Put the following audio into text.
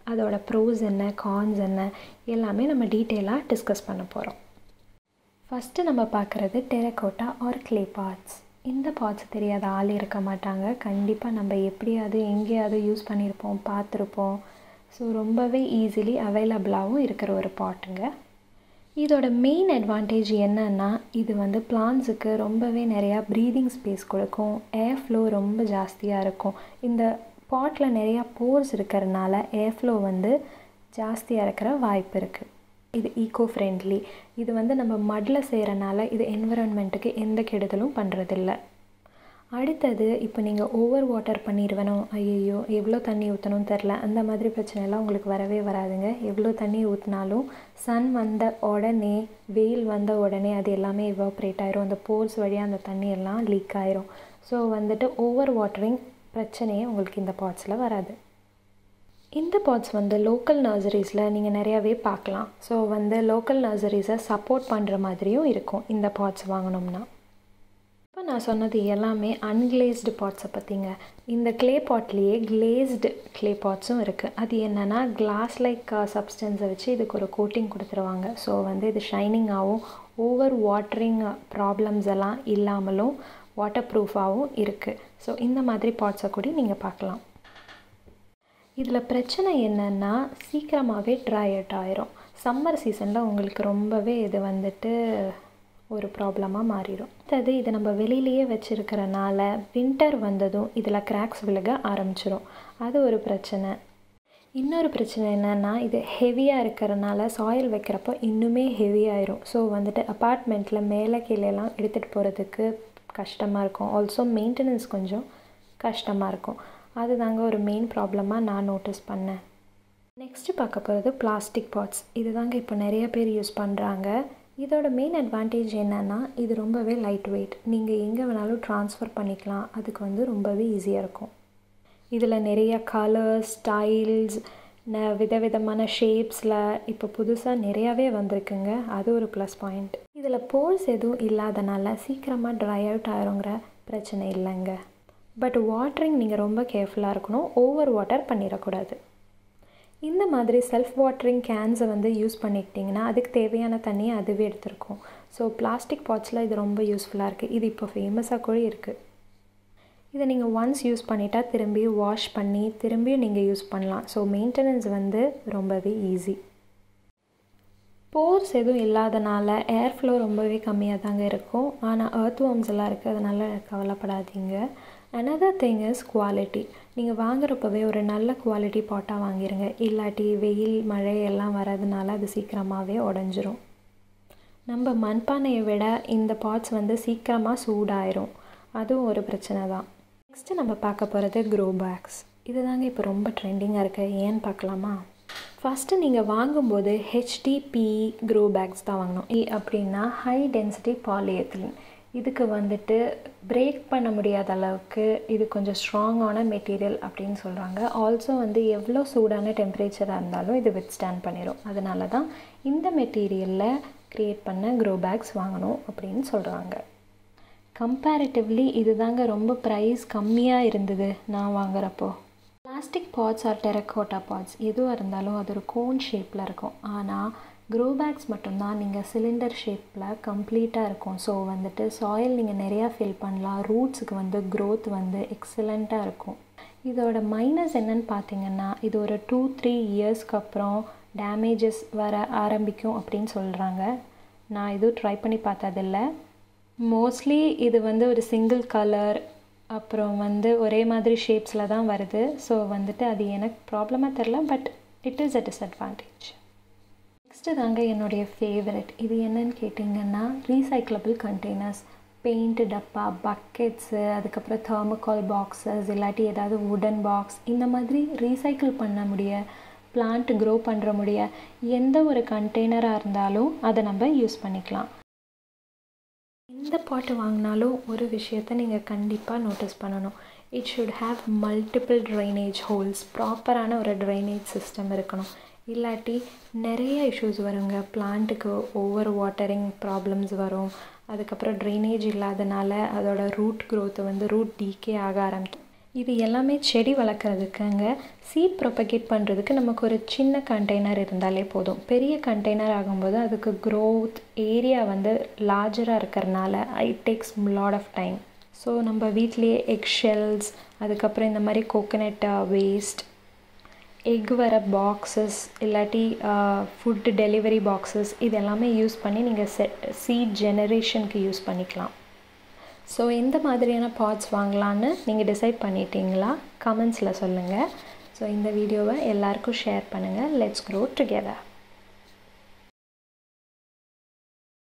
அதோட ப்ரோஸ் என்ன கான்ஸ் என்ன எல்லாமே நம்ம டீட்டெயிலாக டிஸ்கஸ் பண்ண போகிறோம் ஃபஸ்ட்டு நம்ம பார்க்குறது டெரக்கோட்டா ஆர் க்ளே பாட்ஸ் இந்த பாட்ஸ் தெரியாத ஆள் இருக்க மாட்டாங்க கண்டிப்பாக நம்ம எப்படியாவது எங்கேயாவது யூஸ் பண்ணியிருப்போம் பார்த்துருப்போம் ஸோ ரொம்பவே ஈஸிலி அவைலபிளாகவும் இருக்கிற ஒரு பாட்டுங்க இதோட மெயின் அட்வான்டேஜ் என்னன்னா இது வந்து பிளான்ஸுக்கு ரொம்பவே நிறையா ப்ரீதிங் ஸ்பேஸ் கொடுக்கும் ஏர் ஃப்ளோ ரொம்ப ஜாஸ்தியாக இருக்கும் இந்த பாட்டில் நிறையா போர்ஸ் இருக்கிறதுனால ஏர் ஃப்ளோ வந்து ஜாஸ்தியாக இருக்கிற வாய்ப்பு இருக்குது இது ஈகோ ஃப்ரெண்ட்லி இது வந்து நம்ம மடில் செய்கிறனால இது என்விரான்மெண்ட்டுக்கு எந்த கெடுதலும் பண்ணுறதில்ல அடுத்தது இப்போ நீங்கள் ஓவர் வாட்டர் பண்ணிடுவேணும் ஐயையோ எவ்வளோ தண்ணி ஊற்றணும்னு தெரில அந்த மாதிரி பிரச்சனைலாம் உங்களுக்கு வரவே வராதுங்க எவ்வளோ தண்ணி ஊற்றினாலும் சன் வந்த உடனே வெயில் வந்த உடனே அது எல்லாமே எவாப்ரேட் ஆயிரும் அந்த போர்ஸ் வழியாக அந்த தண்ணி எல்லாம் லீக் ஆயிரும் ஸோ வந்துட்டு ஓவர் வாட்டரிங் பிரச்சனையே உங்களுக்கு இந்த பாட்ஸில் வராது இந்த பாட்ஸ் வந்து லோக்கல் நர்சரிஸில் நீங்கள் நிறையாவே பார்க்கலாம் ஸோ வந்து லோக்கல் நர்சரிஸை சப்போர்ட் பண்ணுற மாதிரியும் இருக்கும் இந்த பாட்ஸ் வாங்கினோம்னா இப்போ நான் சொன்னது எல்லாமே அன்கிளேஸ்டு பாட்ஸை பற்றிங்க இந்த க்ளே பாட்லேயே கிளேஸ்டு க்ளே பாட்ஸும் இருக்குது அது என்னென்னா கிளாஸ் லைக் சப்ஸ்டன்ஸை வச்சு இதுக்கு ஒரு கோட்டிங் கொடுத்துருவாங்க ஸோ வந்து இது ஷைனிங்காகவும் ஓவர் வாட்டரிங் ப்ராப்ளம்ஸ் எல்லாம் இல்லாமலும் வாட்டர் ப்ரூஃபாகவும் இருக்குது ஸோ இந்த மாதிரி பாட்ஸை கூட நீங்கள் பார்க்கலாம் இதில் பிரச்சனை என்னென்னா சீக்கிரமாகவே ட்ரை அவுட் ஆயிரும் சம்மர் சீசனில் உங்களுக்கு ரொம்பவே இது வந்துட்டு ஒரு ப்ராப்ளமாக மாறிடும் அடுத்தது இதை நம்ம வெளியிலேயே வச்சுருக்கிறனால வின்டர் வந்ததும் இதில் கிராக்ஸ் விழுக ஆரம்பிச்சிடும் அது ஒரு பிரச்சனை இன்னொரு பிரச்சனை என்னென்னா இது ஹெவியாக இருக்கிறனால சாயில் வைக்கிறப்போ இன்னுமே ஹெவியாயிரும் ஸோ வந்துட்டு அப்பார்ட்மெண்ட்டில் மேலே கீழேலாம் எடுத்துகிட்டு போகிறதுக்கு கஷ்டமாக இருக்கும் ஆல்சோ மெயின்டெனன்ஸ் கொஞ்சம் கஷ்டமாக இருக்கும் அதுதாங்க ஒரு மெயின் ப்ராப்ளமாக நான் நோட்டீஸ் பண்ணேன் நெக்ஸ்ட்டு பார்க்க போகிறது பிளாஸ்டிக் பாட்ஸ் இது தாங்க இப்போ நிறைய பேர் யூஸ் பண்ணுறாங்க இதோட மெயின் அட்வான்டேஜ் என்னென்னா இது ரொம்பவே லைட் வெயிட் நீங்கள் எங்கே வேணாலும் ட்ரான்ஸ்ஃபர் பண்ணிக்கலாம் அதுக்கு வந்து ரொம்பவே ஈஸியாக இருக்கும் இதில் நிறைய கலர்ஸ் ஸ்டைல்ஸ் ந விதவிதமான ஷேப்ஸில் இப்போ புதுசாக நிறையாவே வந்திருக்குங்க அது ஒரு ப்ளஸ் பாயிண்ட் இதில் போர்ஸ் எதுவும் இல்லாதனால சீக்கிரமாக ட்ரை அவுட் ஆயிருங்கிற பிரச்சனை இல்லைங்க பட் வாட்டரிங் நீங்கள் ரொம்ப கேர்ஃபுல்லாக இருக்கணும் ஓவர் வாட்டர் பண்ணிடக்கூடாது இந்த மாதிரி செல்ஃப் வாட்டரிங் கேன்ஸை வந்து யூஸ் பண்ணிக்கிட்டிங்கன்னா அதுக்கு தேவையான தண்ணியை அதுவே எடுத்துருக்கும் ஸோ பிளாஸ்டிக் பாட்ஸில் இது ரொம்ப யூஸ்ஃபுல்லாக இருக்குது இது இப்போ ஃபேமஸாக கூட இருக்குது இதை நீங்கள் ஒன்ஸ் யூஸ் பண்ணிட்டா திரும்பி வாஷ் பண்ணி திரும்பியும் நீங்கள் யூஸ் பண்ணலாம் ஸோ மெயின்டெனன்ஸ் வந்து ரொம்பவே ஈஸி போர்ஸ் எதுவும் இல்லாதனால ஏர் ஃப்ளோ ரொம்பவே கம்மியாக தாங்க இருக்கும் ஆனால் எர்த் வார்ம்ஸ் எல்லாம் இருக்குது அதனால் கவலைப்படாதீங்க அனதர் திங் இஸ் குவாலிட்டி நீங்கள் வாங்குறப்பவே ஒரு நல்ல குவாலிட்டி பாட்டாக வாங்கிடுங்க இல்லாட்டி வெயில் மழை எல்லாம் வரதுனால அது சீக்கிரமாகவே உடஞ்சிரும் நம்ம மண்பானையை விட இந்த பாட்ஸ் வந்து சீக்கிரமாக சூடாயிரும் அதுவும் ஒரு பிரச்சனை தான் நெக்ஸ்ட்டு நம்ம பார்க்க போகிறது க்ரோ பேக்ஸ் இது தாங்க இப்போ ரொம்ப ட்ரெண்டிங்காக இருக்குது ஏன்னு பார்க்கலாமா ஃபஸ்ட்டு நீங்கள் வாங்கும்போது ஹெச்டிபி க்ரோ பேக்ஸ் தான் வாங்கணும் ஏ அப்படின்னா ஹை டென்சிட்டி பாலிஎத்திலின் இதுக்கு வந்துட்டு பிரேக் பண்ண முடியாத அளவுக்கு இது கொஞ்சம் ஸ்ட்ராங்கான மெட்டீரியல் அப்படின்னு சொல்கிறாங்க ஆல்சோ வந்து எவ்வளோ சூடான டெம்பரேச்சராக இருந்தாலும் இது வித் ஸ்டாண்ட் பண்ணிடும் அதனால தான் இந்த மெட்டீரியலில் க்ரியேட் பண்ண க்ரோ பேக்ஸ் வாங்கணும் அப்படின்னு சொல்கிறாங்க கம்பேரிட்டிவ்லி இது தாங்க ரொம்ப ப்ரைஸ் கம்மியாக இருந்தது நான் வாங்குறப்போ plastic pots or terracotta pots எதுவாக இருந்தாலும் அது ஒரு கோன் ஷேப்பில் இருக்கும் ஆனால் க்ரோ பேக்ஸ் மட்டும்தான் நீங்கள் சிலிண்டர் ஷேப்பில் கம்ப்ளீட்டாக இருக்கும் ஸோ வந்துட்டு சாயில் நீங்கள் நிறையா ஃபில் பண்ணலாம் ரூட்ஸுக்கு வந்து க்ரோத் வந்து எக்ஸலண்ட்டாக இருக்கும் இதோட மைனஸ் என்னன்னு பார்த்தீங்கன்னா இது ஒரு டூ த்ரீ இயர்ஸ்க்கு அப்புறம் டேமேஜஸ் வர ஆரம்பிக்கும் அப்படின்னு சொல்கிறாங்க நான் எதுவும் ட்ரை பண்ணி பார்த்ததில்ல மோஸ்ட்லி இது வந்து ஒரு சிங்கிள் கலர் அப்புறம் வந்து ஒரே மாதிரி ஷேப்ஸில் தான் வருது ஸோ வந்துட்டு அது எனக்கு ப்ராப்ளமாக தெரில but it is a disadvantage next தாங்க என்னுடைய ஃபேவரட் இது என்னன்னு கேட்டிங்கன்னா ரீசைக்கிளபிள் கண்டெய்னர்ஸ் பெயிண்ட் டப்பா பக்கெட்ஸு அதுக்கப்புறம் தெர்மோகால் பாக்ஸஸ் இல்லாட்டி ஏதாவது வுடன் பாக்ஸ் இந்த மாதிரி ரீசைக்கிள் பண்ண முடிய பிளான்ட் க்ரோ பண்ணுற முடிய எந்த ஒரு கண்டெய்னராக இருந்தாலும் அதை நம்ம யூஸ் பண்ணிக்கலாம் எந்த பாட்டு வாங்கினாலும் ஒரு விஷயத்த நீங்கள் கண்டிப்பாக நோட்டீஸ் பண்ணணும் it should have multiple drainage holes ப்ராப்பரான ஒரு ட்ரைனேஜ் சிஸ்டம் இருக்கணும் இல்லாட்டி நிறைய இஷ்யூஸ் வருங்க பிளான்ட்டுக்கு ஓவர் வாட்டரிங் ப்ராப்ளம்ஸ் வரும் அதுக்கப்புறம் ட்ரைனேஜ் இல்லாதனால அதோட ரூட் க்ரோத்தை வந்து ரூட் டீக்கே ஆக ஆரம்பிக்கும் இது எல்லாமே செடி வளர்க்குறதுக்குங்க சீட் ப்ரொபகேட் பண்ணுறதுக்கு நமக்கு ஒரு சின்ன கண்டெய்னர் இருந்தாலே போதும் பெரிய கண்டெய்னர் ஆகும்போது அதுக்கு க்ரோத் ஏரியா வந்து லார்ஜராக இருக்கிறனால it takes lot of time so நம்ம வீட்லேயே எக் ஷெல்ஸ் அதுக்கப்புறம் இந்த மாதிரி கோகனட் வேஸ்ட் எக் வர பாக்ஸஸ் இல்லாட்டி ஃபுட்டு டெலிவரி பாக்ஸஸ் இது எல்லாமே யூஸ் பண்ணி நீங்கள் செ சீட் ஜெனரேஷனுக்கு யூஸ் பண்ணிக்கலாம் ஸோ எந்த மாதிரியான பாட்ஸ் வாங்கலான்னு நீங்கள் டிசைட் பண்ணிட்டீங்களா கமெண்ட்ஸில் சொல்லுங்கள் ஸோ இந்த வீடியோவை எல்லாருக்கும் ஷேர் பண்ணுங்கள் லெட்ஸ் க்ரோ டுகெதர்